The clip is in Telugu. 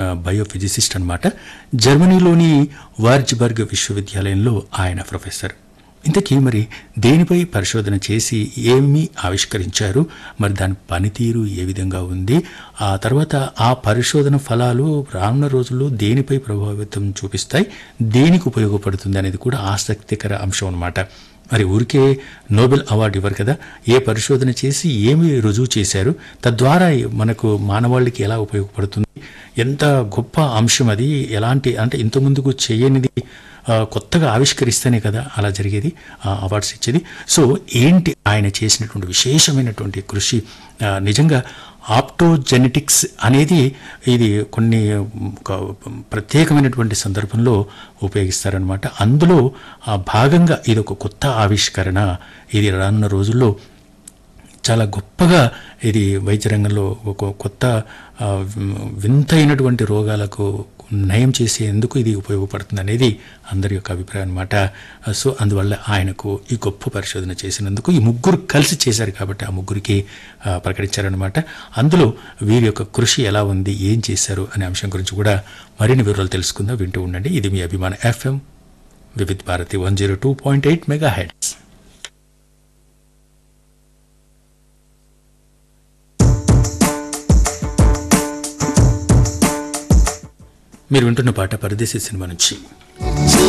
బయోఫిజిసిస్ట్ అన్నమాట జర్మనీలోని వార్జ్బర్గ్ విశ్వవిద్యాలయంలో ఆయన ప్రొఫెసర్ ఇంతకీ మరి దేనిపై పరిశోధన చేసి ఏమి ఆవిష్కరించారు మరి దాని పనితీరు ఏ విధంగా ఉంది ఆ తర్వాత ఆ పరిశోధన ఫలాలు రానున్న రోజుల్లో దేనిపై ప్రభావితం చూపిస్తాయి దేనికి ఉపయోగపడుతుంది అనేది కూడా ఆసక్తికర అంశం అన్నమాట మరి ఊరికే నోబెల్ అవార్డు ఇవ్వరు కదా ఏ పరిశోధన చేసి ఏమి రుజువు చేశారు తద్వారా మనకు మానవాళికి ఎలా ఉపయోగపడుతుంది ఎంత గొప్ప అంశం అది ఎలాంటి అంటే ఇంతకుముందుకు చేయనిది ఆ, కొత్తగా ఆవిష్కరిస్తేనే కదా అలా జరిగేది ఆ అవార్డ్స్ ఇచ్చేది సో ఏంటి ఆయన చేసినటువంటి విశేషమైనటువంటి కృషి ఆ, నిజంగా ఆప్టోజెనెటిక్స్ అనేది ఇది కొన్ని ఒక ప్రత్యేకమైనటువంటి సందర్భంలో ఉపయోగిస్తారనమాట అందులో ఆ భాగంగా ఇది ఒక కొత్త ఆవిష్కరణ ఇది రానున్న రోజుల్లో చాలా గొప్పగా ఇది వైద్య రంగంలో ఒక కొత్త ఆ, వింతైనటువంటి రోగాలకు నయం చేసేందుకు ఇది ఉపయోగపడుతుంది అనేది అందరి యొక్క అభిప్రాయం అనమాట సో అందువల్ల ఆయనకు ఈ గొప్ప పరిశోధన చేసినందుకు ఈ ముగ్గురు కలిసి చేశారు కాబట్టి ఆ ముగ్గురికి ఆ, ప్రకటించారనమాట అందులో వీరి యొక్క కృషి ఎలా ఉంది ఏం చేశారు అనే అంశం గురించి కూడా మరిన్ని వివరాలు తెలుసుకుందాం వింటూ ఉండండి ఇది మీ అభిమాన FM Vividh Bharati one zero two point eight megahertz మీరు వింటున్న పాట పరదేశీ సినిమా నుంచి